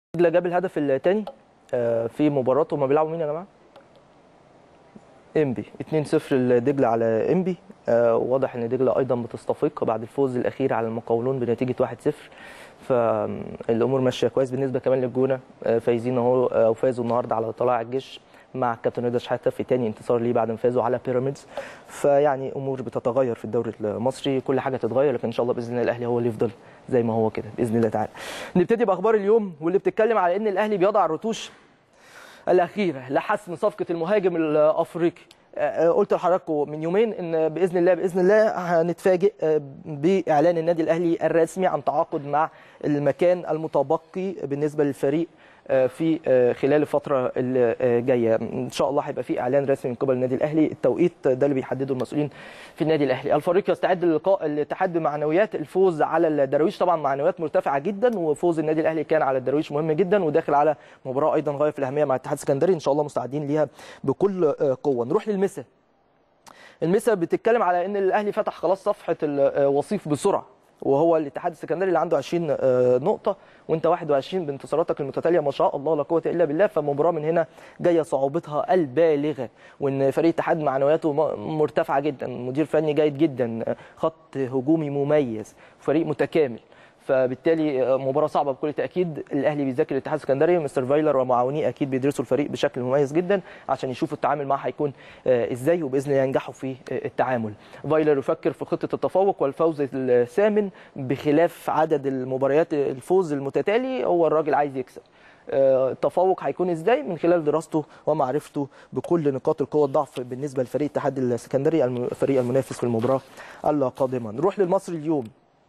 دجله جاب الهدف الثاني في مباراته هما بيلعبوا مين يا جماعه؟ انبي 2-0 لدجله على انبي آه واضح ان دجله ايضا بتستفيق بعد الفوز الاخير على المقاولون بنتيجه 1-0 فالامور ماشيه كويس بالنسبه كمان للجونه آه فايزين اهو او فازوا النهارده على طلائع الجيش مع كابتن رضا شحاته في تاني انتصار ليه بعد ما فازوا على بيراميدز فيعني امور بتتغير في الدوري المصري كل حاجه تتغير لكن ان شاء الله باذن الله الاهلي هو اللي يفضل زي ما هو كده باذن الله تعالى نبتدي باخبار اليوم واللي بتتكلم على ان الاهلي بيضع الرتوش الاخيره لحسم صفقه المهاجم الافريقي قلت لحضراتكم من يومين ان باذن الله باذن الله هنتفاجئ باعلان النادي الاهلي الرسمي عن تعاقد مع المكان المتبقي بالنسبه للفريق في خلال الفتره الجايه ان شاء الله هيبقى في اعلان رسمي من قبل النادي الاهلي التوقيت ده اللي بيحدده المسؤولين في النادي الاهلي الفريق يستعد للقاء الاتحاد بمعنويات الفوز على الدراويش طبعا معنويات مرتفعه جدا وفوز النادي الاهلي كان على الدراويش مهم جدا وداخل على مباراه ايضا غايه في الاهميه مع الاتحاد السكندري ان شاء الله مستعدين ليها بكل قوه نروح للمسا المسا بتتكلم على ان الاهلي فتح خلاص صفحه الوصيف بسرعه وهو الاتحاد السكندري اللي عنده 20 نقطة وانت 21 بانتصاراتك المتتالية ما شاء الله لا قوة الا بالله فمباراة من هنا جاية صعوبتها البالغة وان فريق الاتحاد معنوياته مرتفعة جدا مدير فني جيد جدا خط هجومي مميز فريق متكامل فبالتالي مباراه صعبه بكل تاكيد الاهلي بيذاكر الاتحاد السكندري مستر فايلر ومعاونيه اكيد بيدرسوا الفريق بشكل مميز جدا عشان يشوفوا التعامل معاه هيكون ازاي وباذن الله ينجحوا في التعامل فايلر يفكر في خطه التفوق والفوز الثامن بخلاف عدد المباريات الفوز المتتالي هو الراجل عايز يكسب التفوق هيكون ازاي من خلال دراسته ومعرفته بكل نقاط القوه الضعف بالنسبه لفريق الاتحاد السكندري الفريق المنافس في المباراه القادمه نروح للمصري اليوم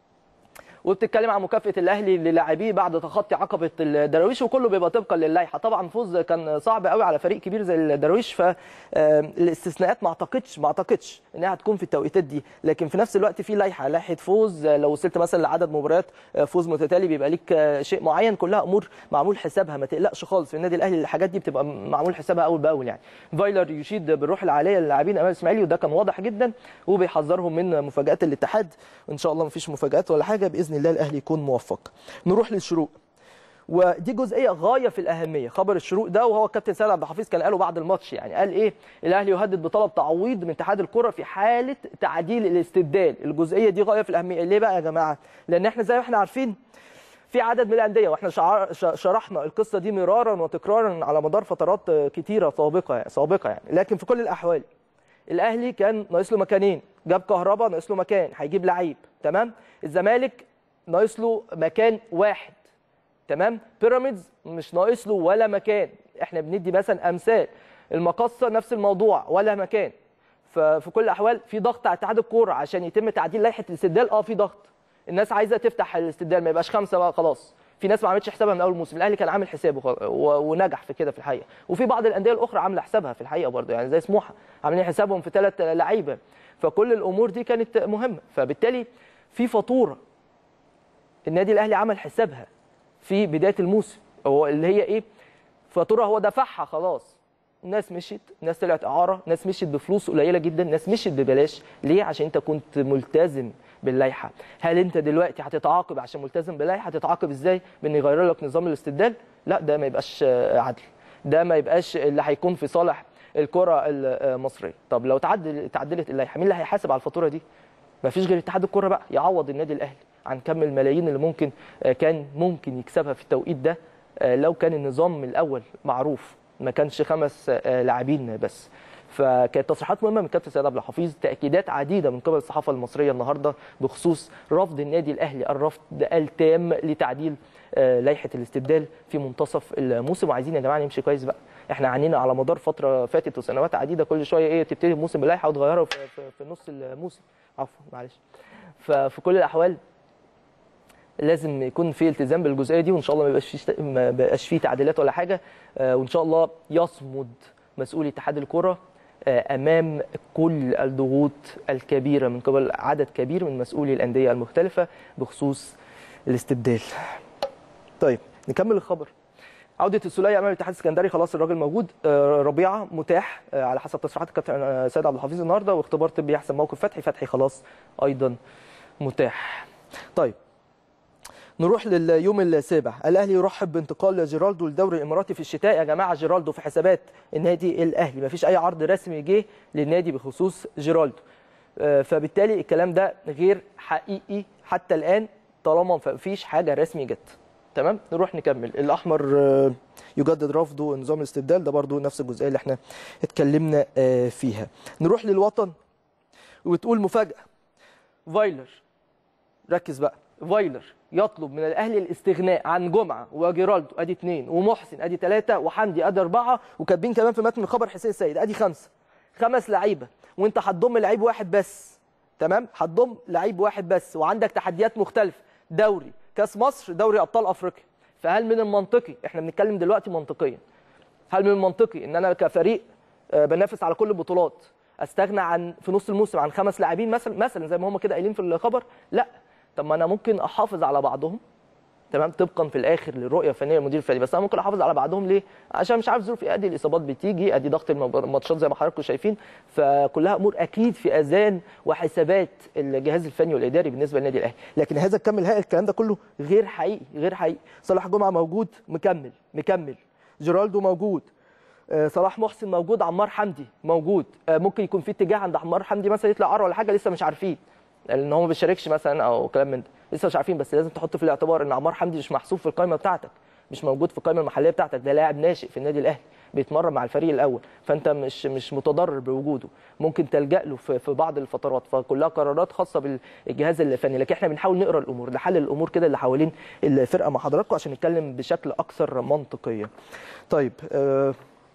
وبتتكلم عن مكافاه الاهلي للاعبيه بعد تخطي عقبه الدراويش وكله بيبقى طبقا للائحه طبعا فوز كان صعب قوي على فريق كبير زي الدراويش فالاستثناءات ما اعتقدش ما اعتقدش انها هتكون في التوقيتات دي لكن في نفس الوقت في لائحه لائحه فوز لو وصلت مثلا لعدد مباريات فوز متتالي بيبقى ليك شيء معين كلها امور معمول حسابها ما تقلقش خالص في النادي الاهلي الحاجات دي بتبقى معمول حسابها اول باول يعني فايلر يشيد بالروح العاليه للاعبين امام الاسماعيلي وده كان واضح جدا وبيحذرهم من مفاجات الاتحاد وان شاء الله ما فيش مفاجات ولا حاجه باذن الله الاهلي يكون موفق نروح للشروق ودي جزئيه غايه في الاهميه خبر الشروق ده وهو الكابتن سيد عبد الحفيظ كان قاله بعد الماتش يعني قال ايه الاهلي يهدد بطلب تعويض من اتحاد الكره في حاله تعديل الاستبدال الجزئيه دي غايه في الاهميه ليه بقى يا جماعه لان احنا زي ما احنا عارفين في عدد من الانديه واحنا شرحنا القصه دي مرارا وتكرارا على مدار فترات كتيره سابقه يعني سابقه يعني لكن في كل الاحوال الاهلي كان ناقص له مكانين جاب كهربا ناقص له مكان هيجيب لعيب تمام الزمالك ناقص له مكان واحد تمام بيراميدز مش ناقص له ولا مكان احنا بندي مثلا امثال المقصه نفس الموضوع ولا مكان ففي كل الاحوال في ضغط على اتحاد الكوره عشان يتم تعديل لائحه الاستبدال اه في ضغط الناس عايزه تفتح الاستبدال ما يبقاش خمسه بقى خلاص في ناس ما عملتش حسابها من اول موسم الاهلي كان عامل حسابه ونجح في كده في الحقيقه وفي بعض الانديه الاخرى عامله حسابها في الحقيقه برضه يعني زي سموحه عاملين حسابهم في ثلاث لعيبه فكل الامور دي كانت مهمه فبالتالي في فاتوره النادي الاهلي عمل حسابها في بدايه الموسم هو اللي هي ايه فاتوره هو دفعها خلاص ناس مشيت ناس طلعت اعاره ناس مشيت بفلوس قليله جدا ناس مشيت ببلاش ليه عشان انت كنت ملتزم باللائحه هل انت دلوقتي هتتعاقب عشان ملتزم باللائحه هتتعاقب ازاي بان يغير لك نظام الاستبدال لا ده ما يبقاش عدل ده ما يبقاش اللي هيكون في صالح الكره المصريه طب لو تعدل تعدلت اللائحه مين اللي هيحاسب على الفاتوره دي ما فيش غير اتحاد الكره بقى يعوض النادي الاهلي عن كم الملايين اللي ممكن كان ممكن يكسبها في التوقيت ده لو كان النظام من الاول معروف ما كانش خمس لاعبين بس فكانت تصريحات مهمه من الكابتن سيد عبد الحفيظ تاكيدات عديده من قبل الصحافه المصريه النهارده بخصوص رفض النادي الاهلي الرفض التام لتعديل لائحه الاستبدال في منتصف الموسم وعايزين يا جماعه نمشي كويس بقى احنا عانينا على مدار فتره فاتت وسنوات عديده كل شويه ايه تبتدي الموسم بلائحه وتغيرها في, في, في نص الموسم عفوا معلش ففي كل الاحوال لازم يكون في التزام بالجزئيه دي وان شاء الله ما يبقاش فيه ما بقاش فيه تعديلات ولا حاجه وان شاء الله يصمد مسؤولي اتحاد الكره امام كل الضغوط الكبيره من قبل عدد كبير من مسؤولي الانديه المختلفه بخصوص الاستبدال. طيب نكمل الخبر. عوده السوليه امام الاتحاد السكندري خلاص الراجل موجود ربيعه متاح على حسب تصريحات الكابتن سيد عبد الحفيظ النهارده واختبار طبي يحسن موقف فتحي فتحي خلاص ايضا متاح. طيب نروح لليوم السابع الاهلي يرحب بانتقال جيرالدو للدوري الاماراتي في الشتاء يا جماعه جيرالدو في حسابات النادي الاهلي مفيش اي عرض رسمي جه للنادي بخصوص جيرالدو آه، فبالتالي الكلام ده غير حقيقي حتى الان طالما مفيش حاجه رسمي جت تمام نروح نكمل الاحمر آه، يجدد رفضه نظام الاستبدال ده برضو نفس الجزئيه اللي احنا اتكلمنا آه، فيها نروح للوطن وتقول مفاجاه فايلر ركز بقى فايلر يطلب من الاهلي الاستغناء عن جمعه وجيرالدو ادي اثنين ومحسن ادي ثلاثه وحمدي ادي اربعه وكاتبين كمان في متن الخبر حسين السيد ادي خمسه خمس لعيبه وانت هتضم لعيب واحد بس تمام هتضم لعيب واحد بس وعندك تحديات مختلفه دوري كاس مصر دوري ابطال افريقيا فهل من المنطقي احنا بنتكلم دلوقتي منطقيا هل من المنطقي ان انا كفريق آه، بنافس على كل البطولات استغنى عن في نص الموسم عن خمس لاعبين مثلا مثلا زي ما هم كده قايلين في الخبر لا طب ما انا ممكن احافظ على بعضهم تمام طبقا في الاخر للرؤيه الفنيه للمدير الفني بس انا ممكن احافظ على بعضهم ليه عشان مش عارف ظروف ايه ادي الاصابات بتيجي ادي ضغط المب- الماتشات زي ما حضراتكم شايفين فكلها امور اكيد في اذان وحسابات الجهاز الفني والاداري بالنسبه للنادي الاهلي لكن هذا الكم الهائل الكلام ده كله غير حقيقي غير حقيقي صلاح جمعه موجود مكمل مكمل جيرالدو موجود آه، صلاح محسن موجود عمار حمدي موجود آه، ممكن يكون في اتجاه عند عمار حمدي مثلا يطلع عار ولا حاجه لسه مش عارفين لان هو ما بيشاركش مثلا او كلام من ده لسه مش عارفين بس لازم تحط في الاعتبار ان عمار حمدي مش محسوب في القائمه بتاعتك مش موجود في القائمه المحليه بتاعتك ده لاعب ناشئ في النادي الاهلي بيتمرن مع الفريق الاول فانت مش مش متضرر بوجوده ممكن تلجا له في, في بعض الفترات فكلها قرارات خاصه بالجهاز الفني لكن احنا بنحاول نقرا الامور نحلل الامور كده اللي حوالين الفرقه مع حضراتكم عشان نتكلم بشكل اكثر منطقيه طيب آه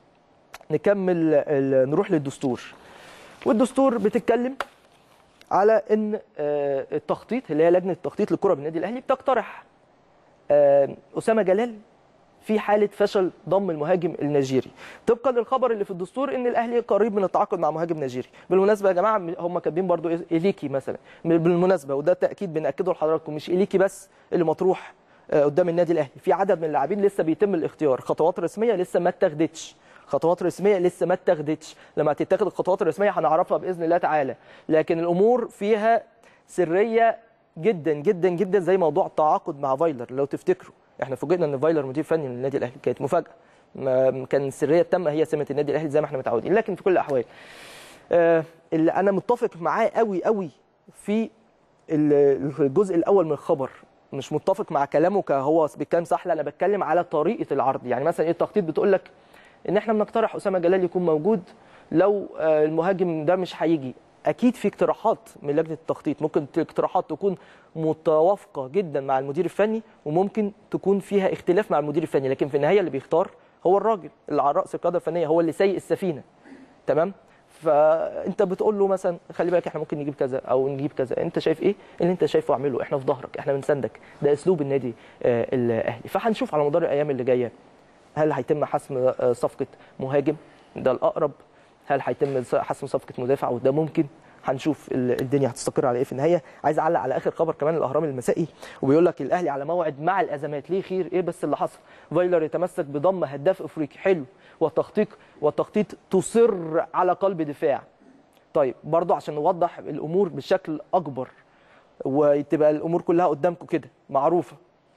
نكمل ال- نروح للدستور والدستور بتتكلم على ان آه، التخطيط اللي هي لجنه التخطيط للكره بالنادي الاهلي بتقترح آه، اسامه جلال في حاله فشل ضم المهاجم النيجيري طبقا للخبر اللي في الدستور ان الاهلي قريب من التعاقد مع مهاجم نيجيري بالمناسبه يا جماعه هم كاتبين برضو اليكي مثلا بالمناسبه وده تاكيد بناكده لحضراتكم مش اليكي بس اللي مطروح آه، قدام النادي الاهلي في عدد من اللاعبين لسه بيتم الاختيار خطوات رسميه لسه ما اتخذتش خطوات رسميه لسه ما اتخذتش لما تتخذ الخطوات الرسميه هنعرفها باذن الله تعالى لكن الامور فيها سريه جدا جدا جدا زي موضوع التعاقد مع فايلر لو تفتكروا احنا فوجئنا ان فايلر مدير فني من النادي الاهلي كانت مفاجاه ما كان السريه التامه هي سمه النادي الاهلي زي ما احنا متعودين لكن في كل الاحوال آه، اللي انا متفق معاه قوي قوي في ال- الجزء الاول من الخبر مش متفق مع كلامه كهو بيتكلم صح لا انا بتكلم على طريقه العرض يعني مثلا ايه التخطيط بتقول لك ان احنا بنقترح اسامه جلال يكون موجود لو آه، المهاجم ده مش هيجي اكيد في اقتراحات من لجنه التخطيط ممكن اقتراحات تكون متوافقه جدا مع المدير الفني وممكن تكون فيها اختلاف مع المدير الفني لكن في النهايه اللي بيختار هو الراجل اللي على راس القياده الفنيه هو اللي سايق السفينه تمام فانت بتقول له مثلا خلي بالك احنا ممكن نجيب كذا او نجيب كذا انت شايف ايه اللي انت شايفه اعمله احنا في ظهرك احنا بنساندك ده اسلوب النادي آه، الاهلي فهنشوف على مدار الايام اللي جايه هل هيتم حسم آه، صفقه مهاجم ده الاقرب هل هيتم حسم صفقه مدافع وده ممكن هنشوف ال- الدنيا هتستقر على ايه في النهايه عايز اعلق على اخر خبر كمان الاهرام المسائي وبيقول لك الاهلي على موعد مع الازمات ليه خير ايه بس اللي حصل فايلر يتمسك بضم هداف افريقي حلو والتخطيط والتخطيط تصر على قلب دفاع طيب برضو عشان نوضح الامور بشكل اكبر وتبقى الامور كلها قدامكم كده معروفه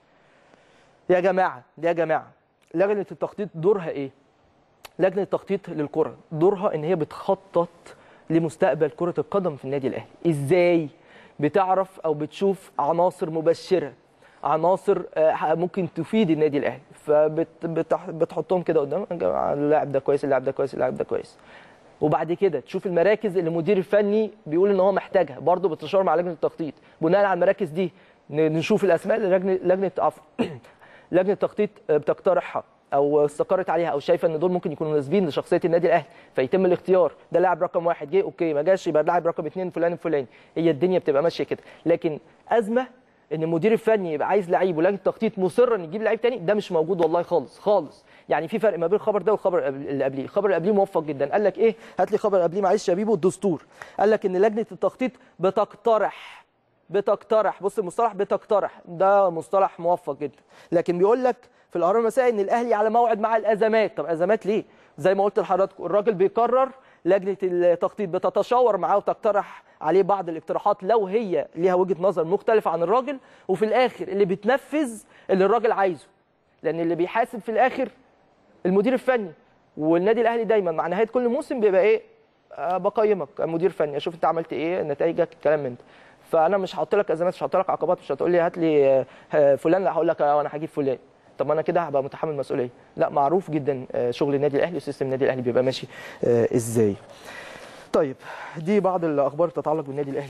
يا جماعه يا جماعه لجنه التخطيط دورها ايه لجنه التخطيط للكره دورها ان هي بتخطط لمستقبل كره القدم في النادي الاهلي ازاي بتعرف او بتشوف عناصر مبشره عناصر آه، ممكن تفيد النادي الاهلي فبتحطهم كده قدام يا جماعه اللاعب ده كويس اللاعب ده كويس اللاعب ده كويس وبعد كده تشوف المراكز اللي المدير الفني بيقول ان هو محتاجها برضه بالتشاور مع لجنه التخطيط بناء على المراكز دي ن- نشوف الاسماء اللي لجنه لجنه عفوا لجنه التخطيط بتقترحها او استقرت عليها او شايفه ان دول ممكن يكونوا مناسبين لشخصيه النادي الاهلي فيتم الاختيار ده لاعب رقم واحد جه اوكي ما جاش يبقى لاعب رقم اثنين فلان الفلاني هي الدنيا بتبقى ماشيه كده لكن ازمه ان المدير الفني يبقى عايز لعيب ولجنه التخطيط مصر ان يجيب لعيب تاني ده مش موجود والله خالص خالص يعني في فرق ما بين الخبر ده والخبر اللي قبليه الخبر اللي قبليه موفق جدا قال لك ايه هات لي خبر قبليه معلش يا بيبو الدستور قال لك ان لجنه التخطيط بتقترح بتقترح بص المصطلح بتقترح ده مصطلح موفق جدا لكن بيقول لك في الاهرام المسائي ان الاهلي على موعد مع الازمات طب ازمات ليه زي ما قلت لحضراتكم الراجل بيقرر لجنه التخطيط بتتشاور معاه وتقترح عليه بعض الاقتراحات لو هي ليها وجهه نظر مختلفه عن الراجل وفي الاخر اللي بتنفذ اللي الراجل عايزه لان اللي بيحاسب في الاخر المدير الفني والنادي الاهلي دايما مع نهايه كل موسم بيبقى ايه آه، بقيمك مدير فني اشوف انت عملت ايه نتائجك الكلام من ده فانا مش هحط لك ازمات مش هحط لك عقبات مش هتقول لي هات لي آه، آه، فلان لا هقول لك اه انا هجيب فلان طب ما انا كده هبقى متحمل مسؤوليه لا معروف جدا آه، شغل النادي الاهلي وسيستم النادي الاهلي بيبقى ماشي آه، ازاي طيب دي بعض الاخبار تتعلق بالنادي الاهلي